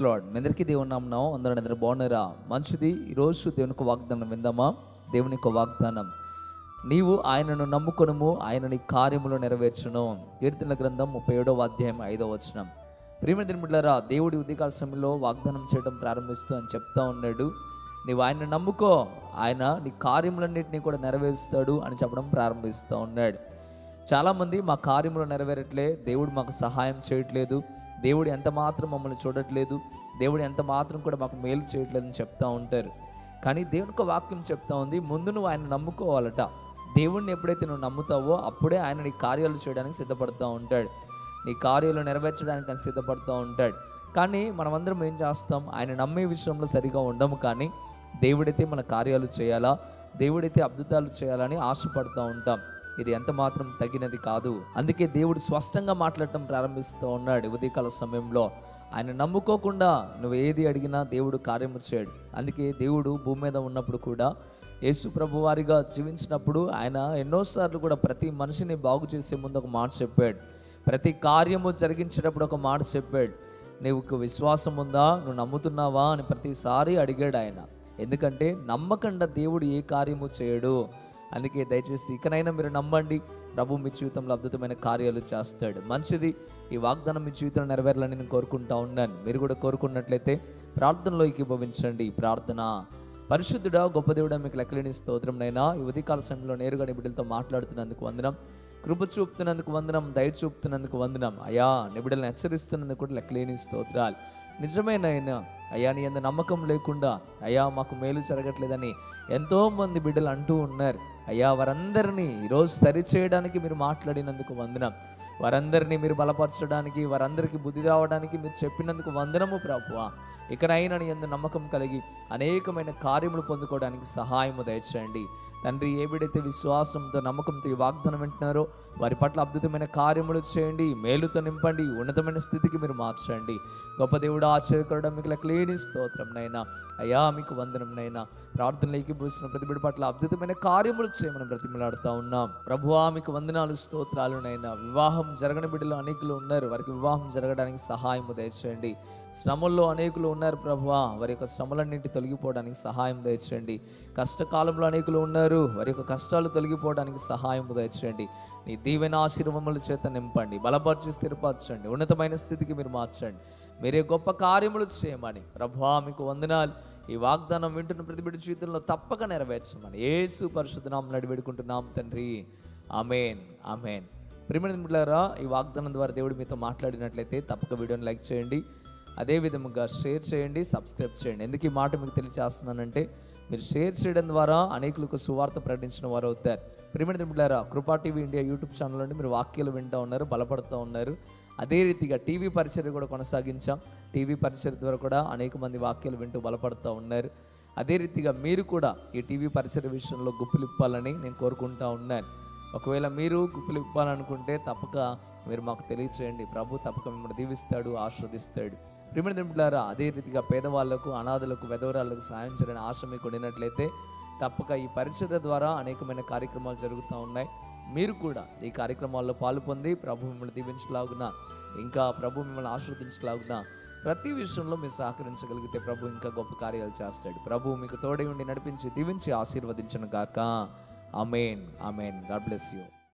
lord మీ అందరికీ దేవుని నామం అందరూ అందరూ బాగున్నారా మంచిది ఈరోజు దేవునికి వాగ్దానం విందామా దేవుని యొక్క వాగ్దానం నీవు ఆయనను నమ్ముకొనుము ఆయన నీ కార్యములు నెరవేర్చును కీర్తన గ్రంథం ముప్పై ఏడవ అధ్యాయం ఐదవ వచనం ప్రియమైన దినములారా దేవుడి ఉదయకాల సమయంలో వాగ్దానం చేయడం ప్రారంభిస్తూ అని చెప్తా ఉన్నాడు నీవు ఆయన నమ్ముకో ఆయన నీ కార్యములన్నింటినీ కూడా నెరవేరుస్తాడు అని చెప్పడం ప్రారంభిస్తూ ఉన్నాడు చాలామంది మా కార్యములు నెరవేరట్లే దేవుడు మాకు సహాయం చేయట్లేదు దేవుడు ఎంత మాత్రం మమ్మల్ని చూడట్లేదు దేవుడు ఎంత మాత్రం కూడా మాకు మేలు చేయట్లేదు అని చెప్తా ఉంటారు కానీ దేవుని యొక్క వాక్యం చెప్తా ఉంది ముందు నువ్వు ఆయన నమ్ముకోవాలట దేవుడిని ఎప్పుడైతే నువ్వు నమ్ముతావో అప్పుడే ఆయన నీ కార్యాలు చేయడానికి సిద్ధపడుతూ ఉంటాడు నీ కార్యాలు నెరవేర్చడానికి ఆయన సిద్ధపడుతూ ఉంటాడు కానీ మనమందరం ఏం చేస్తాం ఆయన నమ్మే విషయంలో సరిగా ఉండము కానీ దేవుడైతే మన కార్యాలు చేయాలా దేవుడైతే అద్భుతాలు చేయాలని ఆశపడుతూ ఉంటాం ఇది ఎంత మాత్రం తగినది కాదు అందుకే దేవుడు స్పష్టంగా మాట్లాడటం ప్రారంభిస్తూ ఉన్నాడు ఉదయకాల సమయంలో ఆయన నమ్ముకోకుండా నువ్వు ఏది అడిగినా దేవుడు కార్యము చేయడు అందుకే దేవుడు భూమి మీద ఉన్నప్పుడు కూడా యేసు ప్రభు వారిగా జీవించినప్పుడు ఆయన ఎన్నోసార్లు కూడా ప్రతి మనిషిని బాగు చేసే ముందు ఒక మాట చెప్పాడు ప్రతి కార్యము జరిగించేటప్పుడు ఒక మాట చెప్పాడు నీకు విశ్వాసం ఉందా నువ్వు నమ్ముతున్నావా అని ప్రతిసారి అడిగాడు ఆయన ఎందుకంటే నమ్మకండా దేవుడు ఏ కార్యము చేయడు అందుకే దయచేసి ఇకనైనా మీరు నమ్మండి ప్రభు మీ జీవితంలో అద్భుతమైన కార్యాలు చేస్తాడు మంచిది ఈ వాగ్దానం మీ జీవితంలో నెరవేరాలని నేను కోరుకుంటా ఉన్నాను మీరు కూడా కోరుకున్నట్లయితే ప్రార్థనలో ఏకీభవించండి ఈ ప్రార్థన పరిశుద్ధుడా గొప్ప దేవుడా మీకు లెక్కలేని స్తోత్రంనైనా ఈ ఉదయకాల సమయంలో నేరుగా నీ బిడ్డలతో మాట్లాడుతున్నందుకు వందనం కృప చూపుతున్నందుకు వందనం దయ చూపుతున్నందుకు వందనం అయా నిబిడలను హెచ్చరిస్తున్నందుకు కూడా లెక్కలేని స్తోత్రాలు నిజమైన ఆయన అయ్యా నీ అంత నమ్మకం లేకుండా అయ్యా మాకు మేలు జరగట్లేదని ఎంతో మంది బిడ్డలు అంటూ ఉన్నారు అయ్యా వారందరినీ ఈరోజు సరిచేయడానికి మీరు మాట్లాడినందుకు వందనం వారందరినీ మీరు బలపరచడానికి వారందరికీ బుద్ధి రావడానికి మీరు చెప్పినందుకు వందనము ప్రభువా ఇకనైనా నీ ఎందు నమ్మకం కలిగి అనేకమైన కార్యములు పొందుకోవడానికి సహాయము దయచేయండి తండ్రి ఏ బిడైతే విశ్వాసంతో నమ్మకంతో ఈ వాగ్దానం వింటున్నారో వారి పట్ల అద్భుతమైన కార్యములు చేయండి మేలుతో నింపండి ఉన్నతమైన స్థితికి మీరు మార్చండి గొప్ప దేవుడు ఆశ్చర్యకరడం మీకు లెక్కలేని స్తోత్రం నైనా అయ్యా మీకు వందనం నైనా ప్రార్థనలోకి పోసిన ప్రతి బిడ్డ పట్ల అద్భుతమైన కార్యములు చేయమని బ్రతిమలాడుతూ ఉన్నాం ప్రభువా మీకు వందనాలు స్తోత్రాలు నైనా వివాహం జరగని బిడ్డలు అనేకులు ఉన్నారు వారికి వివాహం జరగడానికి సహాయము దయచేయండి శ్రమల్లో అనేకులు ఉన్నారు ప్రభువా వారి యొక్క శ్రమలన్నింటి తొలగిపోవడానికి సహాయం దయచేయండి కష్టకాలంలో అనేకులు ఉన్నారు వారి యొక్క కష్టాలు తొలగిపోవడానికి సహాయం దయచేయండి నీ దీవెన ఆశీర్వముల చేత నింపండి బలపరిచి స్థిరపరచండి ఉన్నతమైన స్థితికి మీరు మార్చండి మీరే గొప్ప కార్యములు చేయమని ప్రభువా మీకు వందనాలు ఈ వాగ్దానం వింటున్న ప్రతి బిడ్డ జీవితంలో తప్పక నెరవేర్చమని ఏసు పరిశుద్ధనామం నడి వేడుకుంటున్నాం తండ్రి ఆమెన్ ఆమెన్ ప్రిమిణ బిడ్డారా ఈ వాగ్దానం ద్వారా దేవుడు మీతో మాట్లాడినట్లయితే తప్పక వీడియోని లైక్ చేయండి అదే విధముగా షేర్ చేయండి సబ్స్క్రైబ్ చేయండి ఎందుకు ఈ మాట మీకు తెలియచేస్తున్నానంటే మీరు షేర్ చేయడం ద్వారా అనేకులకు సువార్త ప్రకటించిన వారు అవుతారు ప్రిమిణ బిడ్డారా కృపా టీవీ ఇండియా యూట్యూబ్ ఛానల్ నుండి మీరు వాక్యాలు వింటూ ఉన్నారు బలపడుతూ ఉన్నారు అదే రీతిగా టీవీ పరిచయం కూడా కొనసాగించాం టీవీ పరిచయం ద్వారా కూడా అనేక మంది వాక్యాలు వింటూ బలపడుతూ ఉన్నారు అదే రీతిగా మీరు కూడా ఈ టీవీ పరిచయ విషయంలో గుప్పులు ఇప్పాలని నేను కోరుకుంటా ఉన్నాను ఒకవేళ మీరు గుప్పులు ఇప్పాలనుకుంటే తప్పక మీరు మాకు తెలియచేయండి ప్రభు తప్పక మిమ్మల్ని దీవిస్తాడు ఆస్వాదిస్తాడు ప్రిమిణ దింపులారా అదే రీతిగా పేదవాళ్లకు అనాథలకు వెధవరాళ్లకు సాయం చేయాలని ఆశ మీకు ఉండినట్లయితే తప్పక ఈ పరిచయ ద్వారా అనేకమైన కార్యక్రమాలు జరుగుతూ ఉన్నాయి మీరు కూడా ఈ కార్యక్రమాల్లో పాలు పొంది ప్రభు మిమ్మల్ని దీవించలాగున ఇంకా ప్రభు మిమ్మల్ని ఆశ్రదించలాగున ప్రతి విషయంలో మీరు సహకరించగలిగితే ప్రభు ఇంకా గొప్ప కార్యాలు చేస్తాడు ప్రభు మీకు తోడై ఉండి నడిపించి దీవించి ఆశీర్వదించను గాక amen amen God bless you